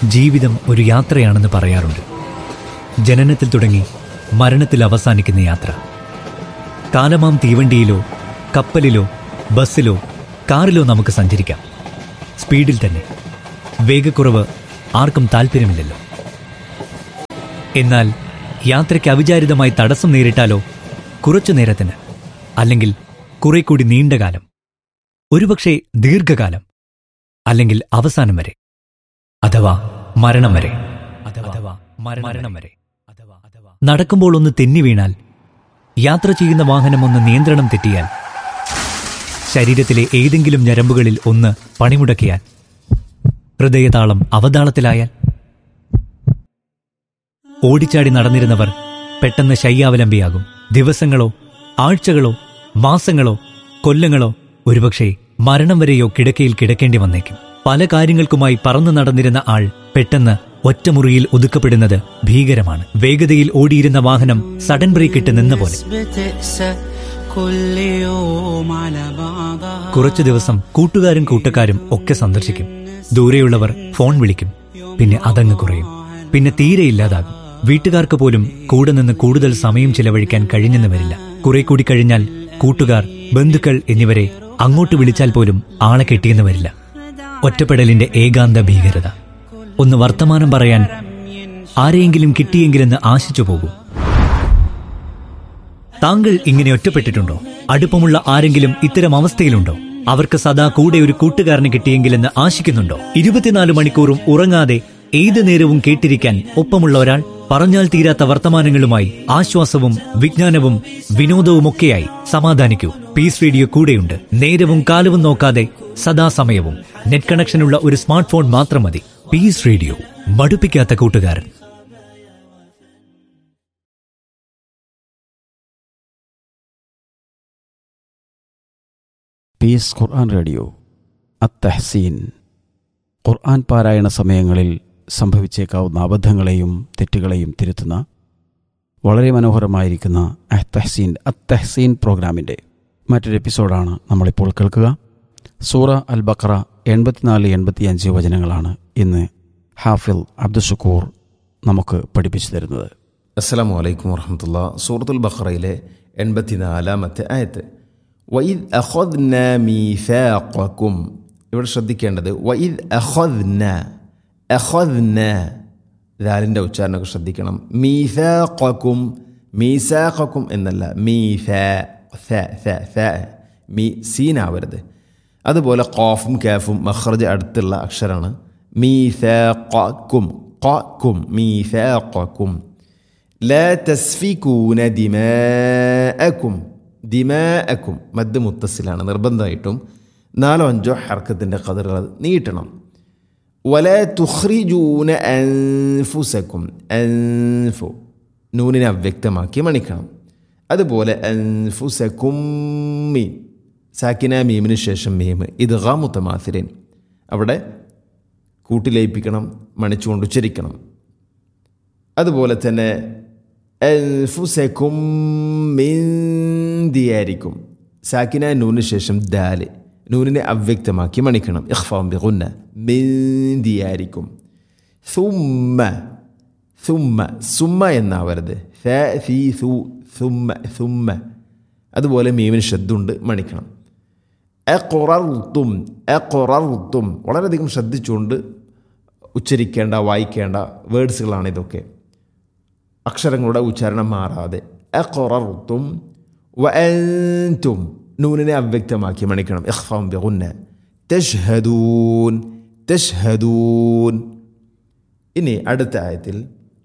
ജീവിതം ഒരു യാത്രയാണെന്ന് പറയാറുണ്ട് ജനനത്തിൽ തുടങ്ങി മരണത്തിൽ അവസാനിക്കുന്ന യാത്ര കാലമാം തീവണ്ടിയിലോ കപ്പലിലോ ബസ്സിലോ കാറിലോ നമുക്ക് സഞ്ചരിക്കാം സ്പീഡിൽ തന്നെ വേഗക്കുറവ് ആർക്കും താല്പര്യമില്ലല്ലോ എന്നാൽ യാത്രയ്ക്ക് അവിചാരിതമായി തടസ്സം നേരിട്ടാലോ കുറച്ചു നേരത്തിന് അല്ലെങ്കിൽ കുറെ കൂടി നീണ്ടകാലം ഒരുപക്ഷെ ദീർഘകാലം അല്ലെങ്കിൽ അവസാനം വരെ അഥവാ മരണം വരെ അഥവാ മരണം വരെ നടക്കുമ്പോൾ ഒന്ന് തെന്നി വീണാൽ യാത്ര ചെയ്യുന്ന വാഹനം ഒന്ന് നിയന്ത്രണം തെറ്റിയാൽ ശരീരത്തിലെ ഏതെങ്കിലും ഞരമ്പുകളിൽ ഒന്ന് പണിമുടക്കിയാൽ ഹൃദയതാളം അവതാളത്തിലായാൽ ഓടിച്ചാടി നടന്നിരുന്നവർ പെട്ടെന്ന് ശയ്യാവലംബിയാകും ദിവസങ്ങളോ ആഴ്ചകളോ മാസങ്ങളോ കൊല്ലങ്ങളോ ഒരുപക്ഷെ മരണം വരെയോ കിടക്കയിൽ കിടക്കേണ്ടി വന്നേക്കും പല കാര്യങ്ങൾക്കുമായി പറന്നു നടന്നിരുന്ന ആൾ പെട്ടെന്ന് ഒറ്റമുറിയിൽ ഒതുക്കപ്പെടുന്നത് ഭീകരമാണ് വേഗതയിൽ ഓടിയിരുന്ന വാഹനം സഡൻ ബ്രേക്ക് ഇട്ട് നിന്ന പോലെ بتقسى كل يوم على بعضها കുറച്ചു ദിവസം കൂട്ടുകാരും കൂട്ടക്കാരും ഒക്കെ സന്ദർശിക്കും ദൂരെയുള്ളവർ ഫോൺ വിളിക്കും പിന്നെ അതങ്ങ് കുറയും പിന്നെ തീരെ ഇല്ലാതാകും വീട്ടുകാർക്ക് പോലും കൂടെ നിന്ന് കൂടുതൽ സമയം ചിലവഴിക്കാൻ കഴിഞ്ഞെന്ന് വരില്ല കുറെ കൂടി കഴിഞ്ഞാൽ കൂട്ടുകാർ ബന്ധുക്കൾ എന്നിവരെ അങ്ങോട്ട് വിളിച്ചാൽ പോലും ആളെ കെട്ടിയെന്ന് വരില്ല ഒറ്റപ്പെടലിന്റെ ഏകാന്ത ഭീകരത ഒന്ന് വർത്തമാനം പറയാൻ ആരെയെങ്കിലും കിട്ടിയെങ്കിലെന്ന് ആശിച്ചു പോകും താങ്കൾ ഇങ്ങനെ ഒറ്റപ്പെട്ടിട്ടുണ്ടോ അടുപ്പമുള്ള ആരെങ്കിലും ഇത്തരം അവസ്ഥയിലുണ്ടോ അവർക്ക് സദാ കൂടെ ഒരു കൂട്ടുകാരനെ കിട്ടിയെങ്കിലെന്ന് ആശിക്കുന്നുണ്ടോ ഇരുപത്തിനാല് മണിക്കൂറും ഉറങ്ങാതെ ഏത് നേരവും കേട്ടിരിക്കാൻ ഒപ്പമുള്ള ഒരാൾ പറഞ്ഞാൽ തീരാത്ത വർത്തമാനങ്ങളുമായി ആശ്വാസവും വിജ്ഞാനവും വിനോദവുമൊക്കെയായി സമാധാനിക്കൂ പീസ് റേഡിയോ കൂടെയുണ്ട് നേരവും കാലവും നോക്കാതെ സദാസമയവും നെറ്റ് കണക്ഷനുള്ള ഒരു സ്മാർട്ട് ഫോൺ മാത്രം മതി പീസ് റേഡിയോ മടുപ്പിക്കാത്ത കൂട്ടുകാരൻ പീസ് ഖുർആൻ റേഡിയോ അത്തഹസീൻ ഖുർആൻ പാരായണ സമയങ്ങളിൽ സംഭവിച്ചേക്കാവുന്ന അബദ്ധങ്ങളെയും തെറ്റുകളെയും തിരുത്തുന്ന വളരെ മനോഹരമായിരിക്കുന്ന അത്തഹസീൻ അത്തഹസീൻ പ്രോഗ്രാമിൻ്റെ മറ്റൊരു എപ്പിസോഡാണ് നമ്മളിപ്പോൾ കേൾക്കുക സൂറ അൽ ബക്ര എൺപത്തിനാല് എൺപത്തിയഞ്ച് വചനങ്ങളാണ് ഇന്ന് ഹാഫിൽ അബ്ദുഷക്കൂർ നമുക്ക് പഠിപ്പിച്ചു തരുന്നത് അസ്സലാമു അലൈക്കും വറഹമത്തുള്ള സൂറത്തുൽ ബഖറയിലെ എൺപത്തിനാലാമത്തെ ആയത്ത് വൈദ് അഹദ്ന മീഫാഖക്കും ഇവിടെ ശ്രദ്ധിക്കേണ്ടത് വൈദ് അഹദ്ന അഹദ്ന ദാലിൻ്റെ ഉച്ചാരണമൊക്കെ ശ്രദ്ധിക്കണം മീഫാഖക്കും മീസാഖക്കും എന്നല്ല മീഫ ഫ ഫ ഫ മീ സീനാവരുത് അതുപോലെ ഖാഫും കാഫും മഖ്റജ് അടുത്തുള്ള അക്ഷരമാണ് മീഫാഖക്കും ഖക്കും മീഫാഖക്കും لا تسفكون دماءكم ദിമാഅക്കും മദ് മുത്തസിലാണ് നിർബന്ധമായിട്ടും നാലോ അഞ്ചോ ഹർക്കത്തിൻ്റെ കതിറുകൾ അത് നീട്ടണം വല തുഹ്രിജൂന അൻഫുസക്കും അൻഫു നൂനിനെ അവ്യക്തമാക്കി മണിക്കണം അതുപോലെ അൻഫുസക്കും മീൻ സാക്കിന മീമിന് ശേഷം മീം ഇത് മുത്തമാസിരൻ അവിടെ കൂട്ടിലയിപ്പിക്കണം മണിച്ചുകൊണ്ട് ഉച്ചരിക്കണം അതുപോലെ തന്നെ അൻഫുസക്കും മിൻ ദിയാരിക്കും സാക്കിന നൂന് ശേഷം ദാല് നൂനിനെ അവ്യക്തമാക്കി മണിക്കണം ഇഖ്ഫാം ബിഗുന്ന മിൻ ദിയാരിക്കും സുമ്മ സുമ്മ സുമ്മ എന്നാവരുത് ഫ ഫി സു സുമ്മ സുമ്മ അതുപോലെ മീമിന് ശബ്ദമുണ്ട് മണിക്കണം എ എ വളരെയധികം ശ്രദ്ധിച്ചുകൊണ്ട് ഉച്ചരിക്കേണ്ട വായിക്കേണ്ട വേർഡ്സുകളാണ് ഇതൊക്കെ അക്ഷരങ്ങളുടെ ഉച്ചാരണം മാറാതെ അഖറർത്തും വഅൻതും നൂനിനെ അവ്യക്തമാക്കി മണിക്കണം ഇഖ്ഫാം ബിഗുന്ന തഷ്ഹദൂൻ തഷ്ഹദൂൻ ഇനി അടുത്ത ആയത്തിൽ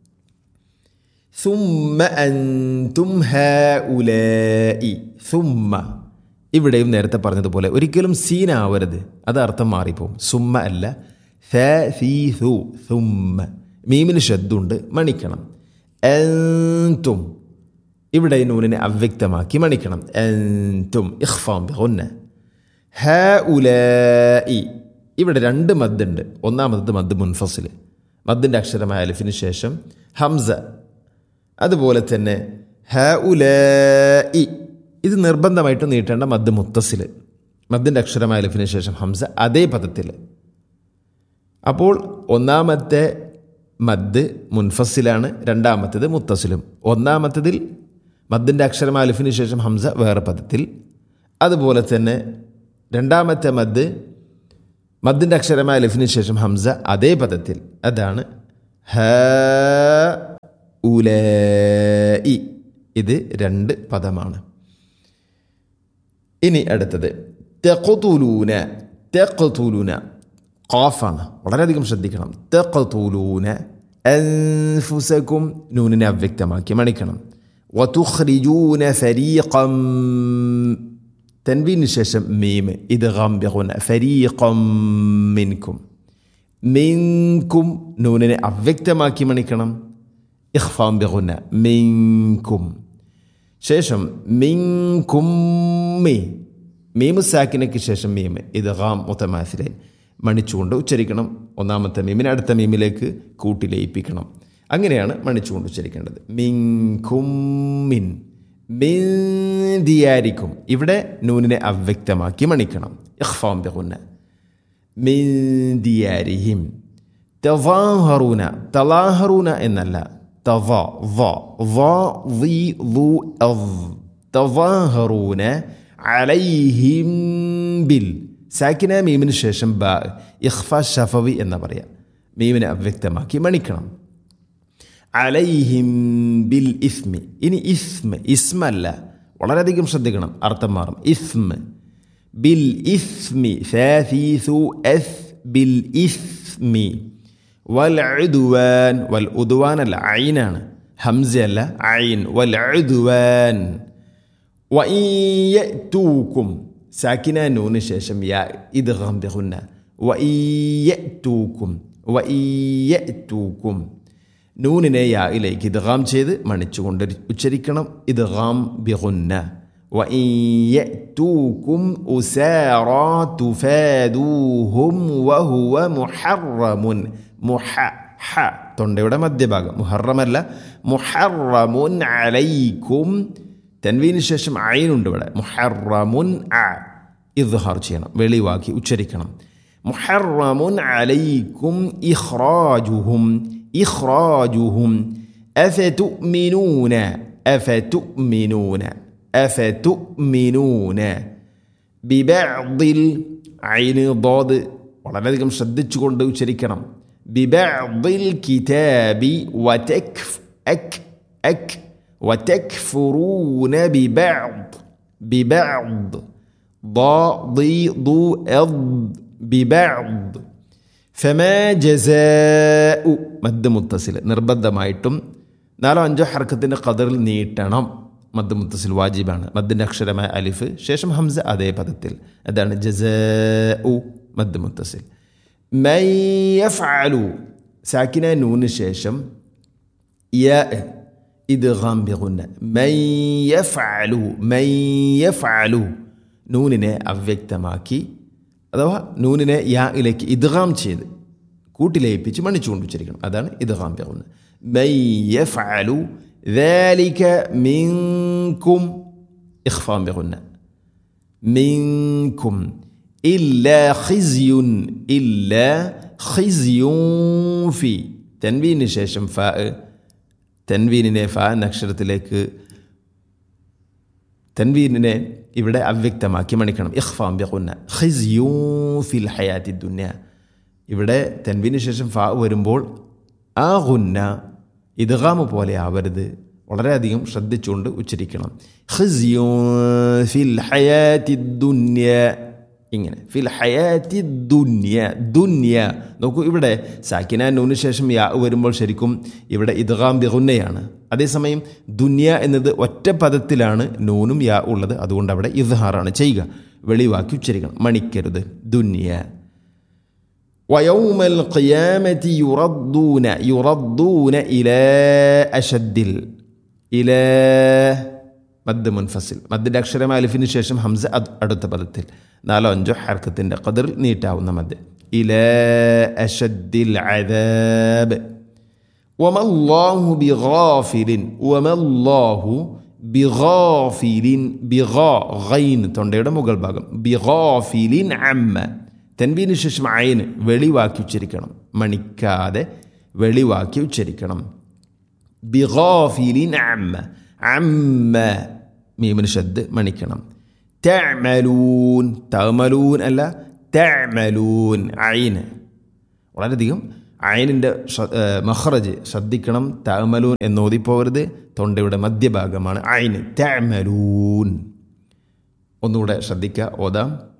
ثم أنتم هؤلاء ثم ഇവിടെയും നേരത്തെ പറഞ്ഞതുപോലെ ഒരിക്കലും സീനാവരുത് അത് അർത്ഥം മാറിപ്പോവും സുമ്മ അല്ല ഫ ഫീ സു സുമ്മ മീമിന് ശബ്ദമുണ്ട് മണിക്കണം അൻതും ഇവിടെ ഈ നൂനിനെ അവ്യക്തമാക്കി മണിക്കണം അൻതും ഇഖ്ഫാം ബിഗുന്ന ഹ ഉലായി ഇവിടെ രണ്ട് മദ്ദുണ്ട് ഒന്നാമത്തത് മദ് മുൻഫസിൽ മദ്ദിൻ്റെ അക്ഷരമായ അലിഫിന് ശേഷം ഹംസ അതുപോലെ തന്നെ ഹ ഉലായി ഇത് നിർബന്ധമായിട്ട് നീട്ടേണ്ട മദ് മുത്തസിൽ മദ്ദിൻ്റെ അക്ഷരമായ അലിഫിന് ശേഷം ഹംസ അതേ പദത്തിൽ അപ്പോൾ ഒന്നാമത്തെ മദ് മുൻഫസിലാണ് രണ്ടാമത്തേത് മുത്തസിലും ഒന്നാമത്തതിൽ മദ്ദിൻ്റെ അക്ഷരം അലിഫിന് ശേഷം ഹംസ വേറെ പദത്തിൽ അതുപോലെ തന്നെ രണ്ടാമത്തെ മദ് മദ്ദിൻ്റെ അക്ഷരമായ അലിഫിന് ശേഷം ഹംസ അതേ പദത്തിൽ അതാണ് ഹ ഉല ഇത് രണ്ട് പദമാണ് ഇനി അടുത്തത് തെക്കുതുലൂന തെക്കുതുലൂന ഖാഫാണ് വളരെയധികം ശ്രദ്ധിക്കണം തെക്കുതുലൂന അൻഫുസക്കും നൂനിനെ അവ്യക്തമാക്കി മണിക്കണം വതുഖ്രിജൂന ഫരീഖം തൻവീന് ശേഷം മീം ഇത് ഗംബിഖുന ഫരീഖം മിൻകും മിൻകും നൂനിനെ അവ്യക്തമാക്കി മണിക്കണം ഇഖ്ഫാം ബിഗുന മിൻകും ശേഷം മിൻകുമ്മി മീമു സാക്കിനയ്ക്ക് ശേഷം മീം ഇത് ഗാം മുത്തമാസിലൈൻ മണിച്ചുകൊണ്ട് ഉച്ചരിക്കണം ഒന്നാമത്തെ മീമിനെ അടുത്ത മീമിലേക്ക് കൂട്ടി ലയിപ്പിക്കണം അങ്ങനെയാണ് മണിച്ചുകൊണ്ട് ഉച്ചരിക്കേണ്ടത് മിൻകുമ്മിൻ മിന്തിയാരിക്കും ഇവിടെ നൂനിനെ അവ്യക്തമാക്കി മണിക്കണം ഇഖ്ഫാം ബിഗുന്ന മിന്തിയാരിഹിം തവാഹറൂന തലാഹറൂന എന്നല്ല തവ വ വ വി ളു അവ് തവാഹറൂന അലൈഹിം ബിൽ സാക്കിന മീമിന് ശേഷം ബ ഇഖ്ഫ ഷഫവി എന്ന് പറയാം മീമിനെ അവ്യക്തമാക്കി മണിക്കണം അലൈഹിം ബിൽ ഇസ്മി ഇനി ഇസ്മ ഇസ്മല്ല വളരെയധികം ശ്രദ്ധിക്കണം അർത്ഥം മാറും ഇസ്മ ബിൽ ഇസ്മി ഫാഫീസു എസ് ബിൽ ഇസ്മി വൽ ഉദ്വാൻ വൽ ഉദ്വാൻ അല്ല ഐനാണ് ഹംസ അല്ല ഐൻ വൽ ഉദ്വാൻ വൂക്കും സാക്കിന നൂന് ശേഷം യാ ഇത് ഗംബിഹുന്ന വൂക്കും വൂക്കും നൂനിനെ യായിലേക്ക് ഇദ്ഗാം ചെയ്ത് മണിച്ചുകൊണ്ട് ഉച്ചരിക്കണം ഇദ്ഗാം ബിഗുന്ന وإن أسارى تفادوهم وهو محرم مح ഹ തൊണ്ടയുടെ മധ്യഭാഗം മുഹറമല്ല മുഹറമുൻ അലൈക്കും തൻവീന് ശേഷം അയിനുണ്ട് ഇവിടെ മുഹറമുൻ അ ഇദ്ഹാർ ചെയ്യണം വെളിവാക്കി ഉച്ചരിക്കണം മുഹറമുൻ അലൈക്കും ഇഖ്റാജുഹും ഇഖ്റാജുഹും അഫതുഅ്മിനൂന അഫതുഅ്മിനൂന അഫതുഅ്മിനൂന ബിബഅദിൽ ഐന് ضاد വളരെയധികം ശ്രദ്ധിച്ചുകൊണ്ട് ഉച്ചരിക്കണം ബിബഅദിൽ കിതാബി വതക്ഫ് അക് അക് وتكفرون ببعض ببعض ضاد أض ببعض فما جزاء മദ് മുത്തസിൽ നിർബന്ധമായിട്ടും നാലോ അഞ്ചോ ഹർക്കത്തിൻ്റെ കതറിൽ നീട്ടണം മദ് മുത്തസിൽ വാജിബാണ് മദ്ദിൻ്റെ അക്ഷരമായ അലിഫ് ശേഷം ഹംസ അതേ പദത്തിൽ അതാണ് ജസ ഉ മദ് മുത്തസിൽ മയ്യഫ്അലു സാക്കിന നൂന് ശേഷം യ ഇദ്ഗാം ബിഗുന്ന മയ്യഫ്അലു മയ്യഫ്അലു നൂനിനെ അവ്യക്തമാക്കി അഥവാ നൂനിനെ യായിലേക്ക് ഇദ്ഗാം ചെയ്ത് കൂട്ടിലയിപ്പിച്ച് മണിച്ചുകൊണ്ട് ഉച്ചരിക്കണം അതാണ് ഇദ്ഗാം ബിഗുന്ന മയ്യഫ്അലു ذلك منكم إخفاء بغنى منكم إلا خزي إلا خزي في تنوين ശേഷം ഫാ തൻവീനിനെ ഫ എന്ന അക്ഷരത്തിലേക്ക് തൻവീനിനെ ഇവിടെ അവ്യക്തമാക്കി മണിക്കണം ഇഖ്ഫാം ബിഖുന്ന ഖിസ്യൂ ഫിൽ ഹയാത്തി ദുന്യ ഇവിടെ തൻവീന് ശേഷം ഫ വരുമ്പോൾ ആ ഗുന്ന ഇദ്ഗാമ് പോലെ ആവരുത് വളരെയധികം ശ്രദ്ധിച്ചുകൊണ്ട് ഉച്ചരിക്കണം ഖിസ്യൂ ഫിൽ ഹയാത്തി ദുന്യ ഇങ്ങനെ ഫിൽ ഹയാത്തി ദുന്യ ദുന്യ നോക്കൂ ഇവിടെ സാക്കിന നൂന് ശേഷം യാ വരുമ്പോൾ ശരിക്കും ഇവിടെ ഇദ്ഗാം ബിഗുന്നയാണ് അതേസമയം ദുന്യ എന്നത് ഒറ്റ പദത്തിലാണ് നൂനും യാ ഉള്ളത് അതുകൊണ്ട് അവിടെ ഇദ്ഹാറാണ് ചെയ്യുക വെളിവാക്കി ഉച്ചരിക്കണം മണിക്കരുത് ദുന്യ ويوم القيامة يردون يردون إلى أشد إلى മദ് മുൻഫസിൽ മദ്ദിൻ്റെ അക്ഷരം അലിഫിന് ശേഷം ഹംസ അത് അടുത്ത പദത്തിൽ നാലോ അഞ്ചോ ഹർക്കത്തിൻ്റെ കതിർ നീട്ടാവുന്ന മദ് ഇല അഷദ്ദിൽ അദാബ് വമല്ലാഹു ബിഗാഫിലിൻ വമല്ലാഹു ബിഗാഫിലിൻ ബിഗാ ഗൈൻ തൊണ്ടയുടെ മുകൾ ഭാഗം ബിഗാഫിലിൻ അമ്മ തെൻവീന് ശേഷം അയിന് വെളിവാക്കി ഉച്ചരിക്കണം മണിക്കാതെ വെളിവാക്കി ഉച്ചരിക്കണം ബിഗാഫിലിൻ അമ്മ അമ്മ മീമിന് ഷദ് മണിക്കണം തഅമലൂൻ തഅമലൂൻ അല്ല തഅമലൂൻ അയിന് വളരെയധികം അയനിൻ്റെ മഹ്റജ് ശ്രദ്ധിക്കണം തഅമലൂൻ എന്നോതിപ്പോകരുത് തൊണ്ടയുടെ മധ്യഭാഗമാണ് അയിന് തഅമലൂൻ ഒന്നുകൂടെ ശ്രദ്ധിക്കുക ഓതാം